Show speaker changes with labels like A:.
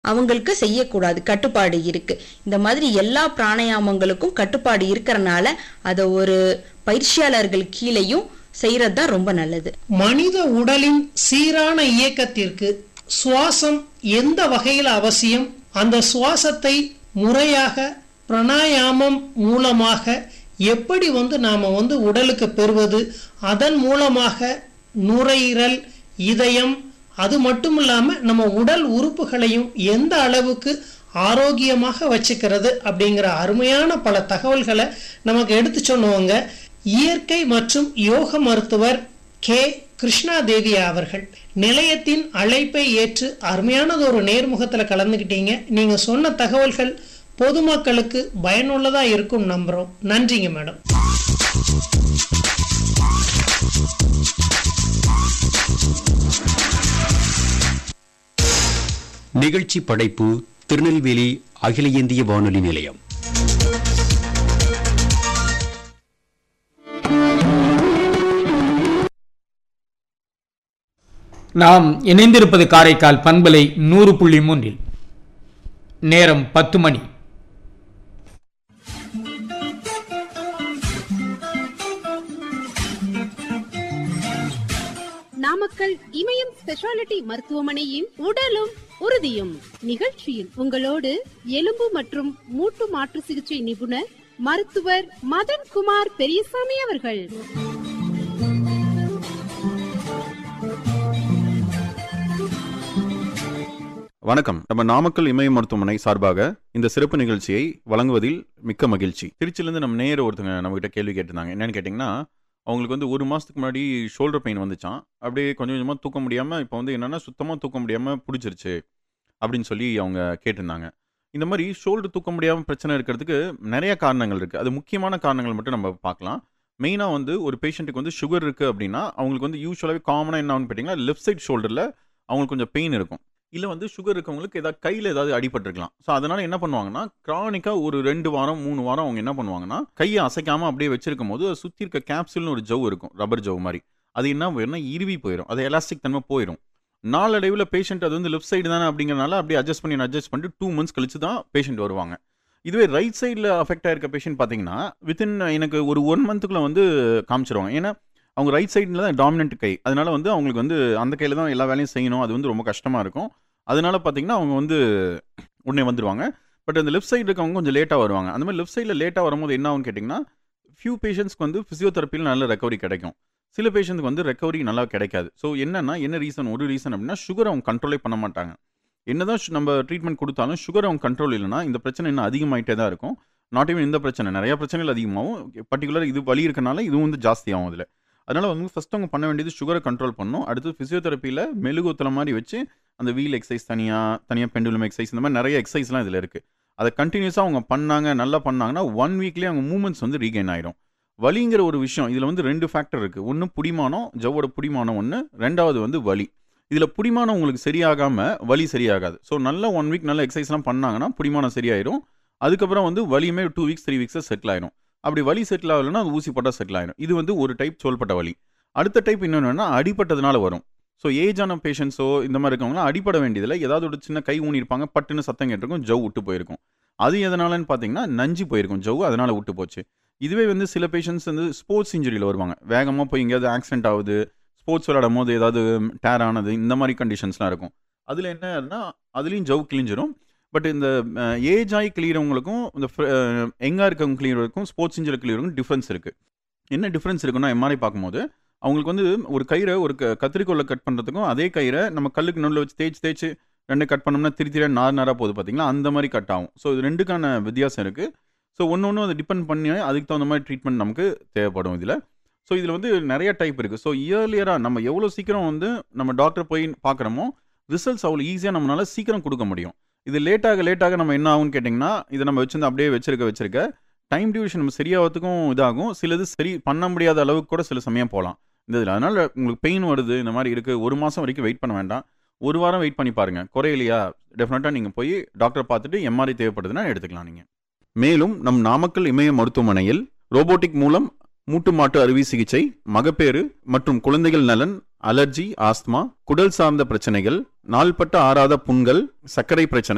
A: அவங்களுக்கு செய்யக்கூடாது கட்டுப்பாடு இருக்கு இந்த மாதிரி எல்லா பிராணாயாமங்களுக்கும் கட்டுப்பாடு இருக்கறனால அதை ஒரு பயிற்சியாளர்கள் கீழேயும் செய்யறது தான் ரொம்ப நல்லது
B: மனித உடலின் சீரான இயக்கத்திற்கு சுவாசம் எந்த வகையில் அவசியம் அந்த சுவாசத்தை முறையாக பிராணாயாமம் மூலமாக எப்படி வந்து நாம வந்து உடலுக்கு பெறுவது அதன் மூலமாக நுரையீரல் இதயம் அது மட்டும் இல்லாம நம்ம உடல் உறுப்புகளையும் எந்த அளவுக்கு ஆரோக்கியமாக வச்சுக்கிறது அப்படிங்கிற அருமையான பல தகவல்களை நமக்கு எடுத்து சொன்னவங்க இயற்கை மற்றும் யோக மருத்துவர் கே கிருஷ்ணாதேவி அவர்கள் நிலையத்தின் அழைப்பை ஏற்று அருமையானது ஒரு நேர்முகத்துல கலந்துக்கிட்டீங்க நீங்க சொன்ன தகவல்கள் பொதுமக்களுக்கு பயனுள்ளதா இருக்கும் நம்புறோம் நன்றிங்க மேடம்
C: நிகழ்ச்சி படைப்பு திருநெல்வேலி அகில இந்திய வானொலி நிலையம்
D: நாம் இணைந்திருப்பது காரைக்கால் பண்பலை நூறு புள்ளி மூன்றில் நேரம் பத்து மணி
E: நாமக்கல் இமயம் ஸ்பெஷாலிட்டி மருத்துவமனையின் உடலும் உறுதியும் நிகழ்ச்சியில் உங்களோடு எலும்பு மற்றும் மூட்டு மாற்று சிகிச்சை நிபுணர் மருத்துவர் மதன் குமார் பெரியசாமி அவர்கள்
F: வணக்கம் நம்ம நாமக்கல் இமய மருத்துவமனை சார்பாக இந்த சிறப்பு நிகழ்ச்சியை வழங்குவதில் மிக்க மகிழ்ச்சி திருச்சியிலேருந்து நம்ம நேர ஒருத்தங்க நம்மகிட்ட கேள்வி கேட்டிருந்தாங்க என்னன்னு கேட்டிங்கன்னா அவங்களுக்கு வந்து ஒரு மாதத்துக்கு முன்னாடி ஷோல்டர் பெயின் வந்துச்சான் அப்படியே கொஞ்சம் கொஞ்சமாக தூக்க முடியாமல் இப்போ வந்து என்னென்னா சுத்தமாக தூக்க முடியாமல் பிடிச்சிருச்சு அப்படின்னு சொல்லி அவங்க கேட்டிருந்தாங்க இந்த மாதிரி ஷோல்டர் தூக்க முடியாமல் பிரச்சனை இருக்கிறதுக்கு நிறைய காரணங்கள் இருக்குது அது முக்கியமான காரணங்கள் மட்டும் நம்ம பார்க்கலாம் மெயினாக வந்து ஒரு பேஷண்ட்டுக்கு வந்து சுகர் இருக்குது அப்படின்னா அவங்களுக்கு வந்து யூஸ்வலாகவே காமனாக என்ன ஆகுன்னு கேட்டிங்கன்னா லெஃப்ட் சைட் ஷோல்டரில் அவங்களுக்கு கொஞ்சம் பெயின் இருக்கும் இல்லை வந்து சுகர் இருக்கவங்களுக்கு ஏதாவது கையில் ஏதாவது அடிபட்டிருக்கலாம் ஸோ அதனால என்ன பண்ணுவாங்கன்னா கிரானிக்காக ஒரு ரெண்டு வாரம் மூணு வாரம் அவங்க என்ன பண்ணுவாங்கன்னா கையை அசைக்காமல் அப்படியே வச்சிருக்கும் போது சுற்றி இருக்க கேப்சூல்னு ஒரு ஜவ் இருக்கும் ரப்பர் ஜவ் மாதிரி அது என்ன போயிடும்னா இறுவி போயிடும் அது எலாஸ்டிக் தன்மை போயிடும் நாளடைவில் பேஷண்ட் அது வந்து லெஃப்ட் சைடு தானே அப்படிங்கிறனால அப்படியே அட்ஜஸ்ட் பண்ணி அட்ஜஸ்ட் பண்ணிட்டு டூ மந்த்ஸ் கழிச்சு தான் பேஷண்ட் வருவாங்க இதுவே ரைட் சைடில் அஃபெக்ட் ஆயிருக்க பேஷண்ட் பார்த்தீங்கன்னா வித்தின் எனக்கு ஒரு ஒன் மந்த்துக்குள்ள வந்து காமிச்சிருவாங்க ஏன்னா அவங்க ரைட் சைடில் தான் டாமினன்ட் கை அதனால வந்து அவங்களுக்கு வந்து அந்த கையில் தான் எல்லா வேலையும் செய்யணும் அது வந்து ரொம்ப கஷ்டமாக இருக்கும் அதனால பார்த்தீங்கன்னா அவங்க வந்து உடனே வந்துடுவாங்க பட் அந்த லெஃப்ட் சைடு இருக்கவங்க கொஞ்சம் லேட்டாக வருவாங்க அந்த மாதிரி லெஃப்ட் சைடில் லேட்டாக வரும்போது என்ன ஆகும்னு கேட்டிங்கன்னா ஃபியூ பேஷண்ட்ஸ்க்கு வந்து ஃபிசியோதெரப்பியில் நல்ல ரெக்கவரி கிடைக்கும் சில பேஷண்ட்க்கு வந்து ரெக்கவரி நல்லா கிடைக்காது ஸோ என்னன்னா என்ன ரீசன் ஒரு ரீசன் அப்படின்னா சுகர் அவங்க கண்ட்ரோலே பண்ண மாட்டாங்க என்னதான் சு- நம்ம ட்ரீட்மெண்ட் கொடுத்தாலும் சுகர் அவங்க கண்ட்ரோல் இல்லைன்னா இந்த பிரச்சனை இன்னும் அதிகமாயிட்டே தான் இருக்கும் நாட் even இந்த பிரச்சனை நிறைய பிரச்சனைகள் அதிகமாகும் பர்டிகுலர் இது வலி இருக்கனால இதுவும் வந்து ஜாஸ்தியாகும் அதில் அதனால வந்து ஃபர்ஸ்ட் அவங்க பண்ண வேண்டியது சுகரை கண்ட்ரோல் பண்ணணும் அடுத்து ஃபிசியோதெரப்பியில் மெழுகுத்தலை மாதிரி வச்சு அந்த வீல் எக்ஸசைஸ் தனியாக தனியாக பெண்டுலம் எக்ஸசைஸ் இந்த மாதிரி நிறைய எக்ஸசைஸ்லாம் இதில் இருக்குது அதை கண்டினியூஸாக அவங்க பண்ணாங்க நல்லா பண்ணாங்கன்னா ஒன் வீக்லேயே அவங்க மூமெண்ட்ஸ் வந்து ரீகெயின் ஆயிடும் வலிங்கிற ஒரு விஷயம் இதில் வந்து ரெண்டு ஃபேக்டர் இருக்குது ஒன்று புடிமானம் ஜவ்வோட புடிமானம் ஒன்று ரெண்டாவது வந்து வலி இதில் புடிமானம் உங்களுக்கு சரியாகாமல் வலி சரியாகாது ஸோ நல்ல ஒன் வீக் நல்ல எக்ஸசைஸ்லாம் பண்ணாங்கன்னா புடிமானம் சரியாயிரும் அதுக்கப்புறம் வந்து வலியுமே டூ வீக்ஸ் த்ரீ வீக்ஸில் செட்டில் ஆயிரும் அப்படி வலி செட்டில் ஆகலைன்னா அது ஊசி போட்டால் செட்டில் ஆயிரும் இது வந்து ஒரு டைப் சொல்பட்ட வலி அடுத்த டைப் இன்னொன்று அடிபட்டதுனால வரும் ஸோ ஏஜான பேஷண்ட்ஸோ இந்த மாதிரி இருக்கவங்களாம் அடிபட வேண்டியதில்லை ஏதாவது ஒரு சின்ன கை ஊனியிருப்பாங்க பட்டுன்னு சத்தம் கேட்டிருக்கும் ஜவ் விட்டு போயிருக்கும் அது எதனாலன்னு பார்த்தீங்கன்னா நஞ்சு போயிருக்கும் ஜவ் அதனால விட்டு போச்சு இதுவே வந்து சில பேஷண்ட்ஸ் வந்து ஸ்போர்ட்ஸ் இன்ஜுரியில் வருவாங்க வேகமாக போய் எங்கேயாவது ஆக்சிடென்ட் ஆகுது ஸ்போர்ட்ஸ் விளையாடும் போது ஏதாவது டேர் ஆனது இந்த மாதிரி கண்டிஷன்ஸ்லாம் இருக்கும் அதில் என்னன்னா அதுலேயும் ஜவ் கிழிஞ்சிரும் பட் இந்த ஏஜ் ஆகி கிளியறவங்களுக்கும் இந்த எங்காக இருக்கவங்க கிளியறவங்களுக்கும் ஸ்போர்ட்ஸ் இன்ஜுரி கிளியறவங்களுக்கும் டிஃப்ரென்ஸ் இருக்குது என்ன டிஃப்ரென்ஸ் இருக்குன்னா எம்ஆர்ஐ பார்க்கும்போது அவங்களுக்கு வந்து ஒரு கயிறை ஒரு க கத்திரிக்கோலை கட் பண்ணுறதுக்கும் அதே கயிறை நம்ம கல்லுக்கு நடுவில் வச்சு தேய்ச்சி தேய்ச்சி ரெண்டு கட் பண்ணோம்னா திரி திரியா நார் நாராக போகுது பார்த்தீங்களா அந்த மாதிரி கட் ஆகும் ஸோ இது ரெண்டுக்கான வித்தியாசம் இருக்குது ஸோ ஒன்று ஒன்று அதை டிபெண்ட் பண்ணி அதுக்கு தகுந்த மாதிரி ட்ரீட்மெண்ட் நமக்கு தேவைப்படும் இதில் ஸோ இதில் வந்து நிறைய டைப் இருக்குது ஸோ இயர்லியராக நம்ம எவ்வளோ சீக்கிரம் வந்து நம்ம டாக்டர் போய் பார்க்குறோமோ ரிசல்ட்ஸ் அவ்வளோ ஈஸியாக நம்மளால சீக்கிரம் கொடுக்க முடியும் இது லேட்டாக லேட்டாக நம்ம என்ன ஆகும்னு கேட்டிங்கன்னா இதை நம்ம வச்சிருந்து அப்படியே வச்சிருக்க வச்சிருக்க டைம் டியூரேஷன் நம்ம சரியாகிறதுக்கும் இதாகும் சிலது சரி பண்ண முடியாத அளவுக்கு கூட சில சமயம் போகலாம் இந்த இதில் அதனால் உங்களுக்கு பெயின் வருது இந்த மாதிரி இருக்குது ஒரு மாதம் வரைக்கும் வெயிட் பண்ண வேண்டாம் ஒரு வாரம் வெயிட் பண்ணி பாருங்கள் குறையலையா டெஃபினட்டாக நீங்கள் போய் டாக்டரை பார்த்துட்டு எம்ஆர்ஐ தேவைப்படுதுன்னா எடுத்துக்கலாம் நீங்கள் மேலும் நம் நாமக்கல் இமய மருத்துவமனையில் ரோபோட்டிக் மூலம் மூட்டு மாட்டு அறுவை சிகிச்சை மகப்பேறு மற்றும் குழந்தைகள் நலன் அலர்ஜி ஆஸ்துமா குடல் சார்ந்த பிரச்சனைகள் நாள்பட்ட ஆறாத புண்கள் சர்க்கரை பிரச்சனை